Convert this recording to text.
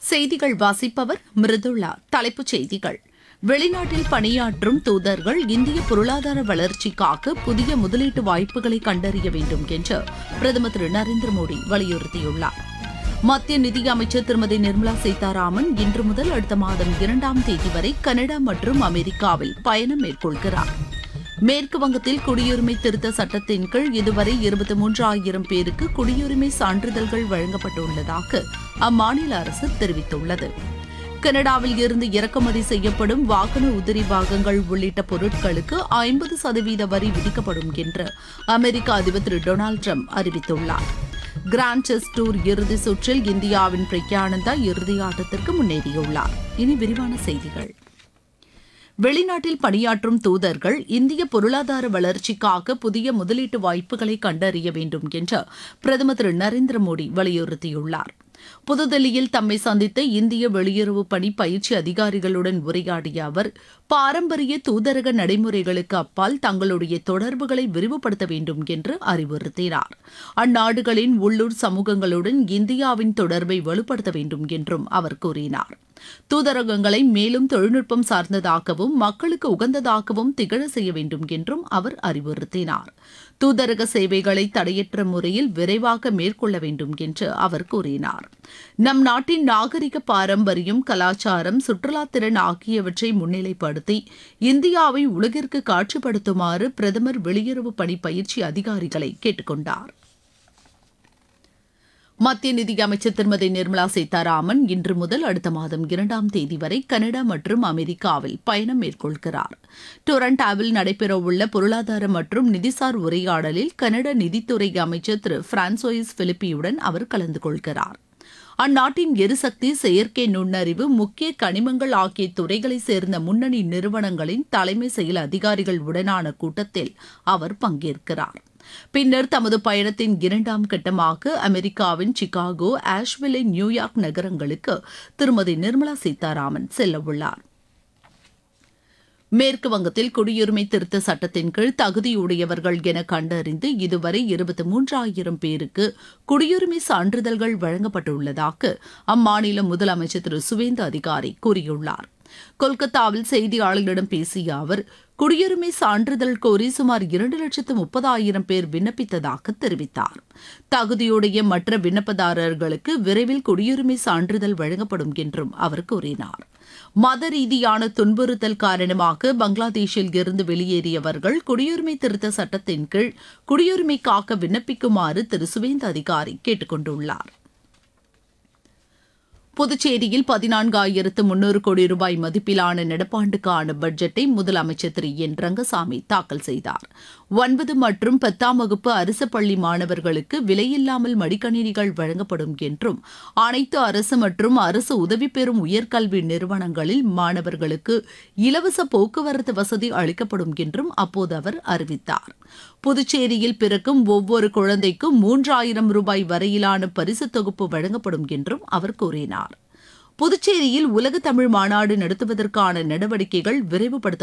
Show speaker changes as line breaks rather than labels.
செய்திகள் வாசிப்பவர் மிருதுளா தலைப்புச் செய்திகள் வெளிநாட்டில் பணியாற்றும் தூதர்கள் இந்திய பொருளாதார வளர்ச்சிக்காக புதிய முதலீட்டு வாய்ப்புகளை கண்டறிய வேண்டும் என்று பிரதமர் திரு நரேந்திர மோடி வலியுறுத்தியுள்ளார் மத்திய நிதியமைச்சர் திருமதி நிர்மலா சீதாராமன் இன்று முதல் அடுத்த மாதம் இரண்டாம் தேதி வரை கனடா மற்றும் அமெரிக்காவில் பயணம் மேற்கொள்கிறார் மேற்கு வங்கத்தில் குடியுரிமை திருத்த சட்டத்தின் கீழ் இதுவரை இருபத்தி மூன்றாயிரம் பேருக்கு குடியுரிமை சான்றிதழ்கள் வழங்கப்பட்டுள்ளதாக அம்மாநில அரசு தெரிவித்துள்ளது கனடாவில் இருந்து இறக்குமதி செய்யப்படும் வாகன உதிரி பாகங்கள் உள்ளிட்ட பொருட்களுக்கு ஐம்பது சதவீத வரி விதிக்கப்படும் என்று அமெரிக்க அதிபர் திரு டொனால்டு ட்ரம்ப் அறிவித்துள்ளார் கிராண்ட் செஸ் டூர் இறுதி சுற்றில் இந்தியாவின் பிரக்யானந்தா இறுதி ஆட்டத்திற்கு முன்னேறியுள்ளார் இனி விரிவான செய்திகள் வெளிநாட்டில் பணியாற்றும் தூதர்கள் இந்திய பொருளாதார வளர்ச்சிக்காக புதிய முதலீட்டு வாய்ப்புகளை கண்டறிய வேண்டும் என்று பிரதமர் திரு நரேந்திர மோடி வலியுறுத்தியுள்ளார் புதுதில்லியில் தம்மை சந்தித்த இந்திய வெளியுறவு பணி பயிற்சி அதிகாரிகளுடன் உரையாடிய அவர் பாரம்பரிய தூதரக நடைமுறைகளுக்கு அப்பால் தங்களுடைய தொடர்புகளை விரிவுபடுத்த வேண்டும் என்று அறிவுறுத்தினார் அந்நாடுகளின் உள்ளூர் சமூகங்களுடன் இந்தியாவின் தொடர்பை வலுப்படுத்த வேண்டும் என்றும் அவர் கூறினார் தூதரகங்களை மேலும் தொழில்நுட்பம் சார்ந்ததாகவும் மக்களுக்கு உகந்ததாகவும் திகழ செய்ய வேண்டும் என்றும் அவர் அறிவுறுத்தினார் தூதரக சேவைகளை தடையற்ற முறையில் விரைவாக மேற்கொள்ள வேண்டும் என்று அவர் கூறினார் நம் நாட்டின் நாகரிக பாரம்பரியம் கலாச்சாரம் சுற்றுலாத்திறன் ஆகியவற்றை முன்னிலைப்படுத்தி இந்தியாவை உலகிற்கு காட்சிப்படுத்துமாறு பிரதமர் வெளியுறவு பணி பயிற்சி அதிகாரிகளை கேட்டுக்கொண்டார் மத்திய நிதியமைச்சர் திருமதி நிர்மலா சீதாராமன் இன்று முதல் அடுத்த மாதம் இரண்டாம் தேதி வரை கனடா மற்றும் அமெரிக்காவில் பயணம் மேற்கொள்கிறார் டொரண்டாவில் நடைபெறவுள்ள பொருளாதார மற்றும் நிதிசார் உரையாடலில் கனடா நிதித்துறை அமைச்சர் திரு பிரான்சோயிஸ் பிலிப்பியுடன் அவர் கலந்து கொள்கிறார் அந்நாட்டின் எரிசக்தி செயற்கை நுண்ணறிவு முக்கிய கனிமங்கள் ஆகிய துறைகளை சேர்ந்த முன்னணி நிறுவனங்களின் தலைமை செயல் அதிகாரிகள் உடனான கூட்டத்தில் அவர் பங்கேற்கிறார் பின்னர் தமது பயணத்தின் இரண்டாம் கட்டமாக அமெரிக்காவின் சிகாகோ ஆஷ்வில்லே நியூயார்க் நகரங்களுக்கு திருமதி நிர்மலா சீதாராமன் செல்லவுள்ளார் மேற்கு வங்கத்தில் குடியுரிமை திருத்த சட்டத்தின் கீழ் தகுதியுடையவர்கள் என கண்டறிந்து இதுவரை இருபத்தி மூன்றாயிரம் பேருக்கு குடியுரிமை சான்றிதழ்கள் வழங்கப்பட்டுள்ளதாக அம்மாநில முதலமைச்சர் திரு சுவேந்து அதிகாரி கூறியுள்ளார் கொல்கத்தாவில் செய்தியாளர்களிடம் பேசிய அவர் குடியுரிமை சான்றிதழ் கோரி சுமார் இரண்டு லட்சத்து முப்பதாயிரம் பேர் விண்ணப்பித்ததாக தெரிவித்தார் தகுதியுடைய மற்ற விண்ணப்பதாரர்களுக்கு விரைவில் குடியுரிமை சான்றிதழ் வழங்கப்படும் என்றும் அவர் கூறினார் மத ரீதியான துன்புறுத்தல் காரணமாக பங்களாதேஷில் இருந்து வெளியேறியவர்கள் குடியுரிமை திருத்த சட்டத்தின் கீழ் குடியுரிமைக்காக விண்ணப்பிக்குமாறு திரு சுவேந்த அதிகாரி கேட்டுக் கொண்டுள்ளார் புதுச்சேரியில் பதினான்காயிரத்து முன்னூறு கோடி ரூபாய் மதிப்பிலான நடப்பாண்டுக்கான பட்ஜெட்டை முதலமைச்சர் திரு என் ரங்கசாமி தாக்கல் செய்தார் ஒன்பது மற்றும் பத்தாம் வகுப்பு அரசு பள்ளி மாணவர்களுக்கு விலையில்லாமல் மடிக்கணினிகள் வழங்கப்படும் என்றும் அனைத்து அரசு மற்றும் அரசு உதவி பெறும் உயர்கல்வி நிறுவனங்களில் மாணவர்களுக்கு இலவச போக்குவரத்து வசதி அளிக்கப்படும் என்றும் அப்போது அவர் அறிவித்தார் புதுச்சேரியில் பிறக்கும் ஒவ்வொரு குழந்தைக்கும் மூன்றாயிரம் ரூபாய் வரையிலான பரிசு தொகுப்பு வழங்கப்படும் என்றும் அவர் கூறினார் புதுச்சேரியில் உலக தமிழ் மாநாடு நடத்துவதற்கான நடவடிக்கைகள் விரைவுபடுத்த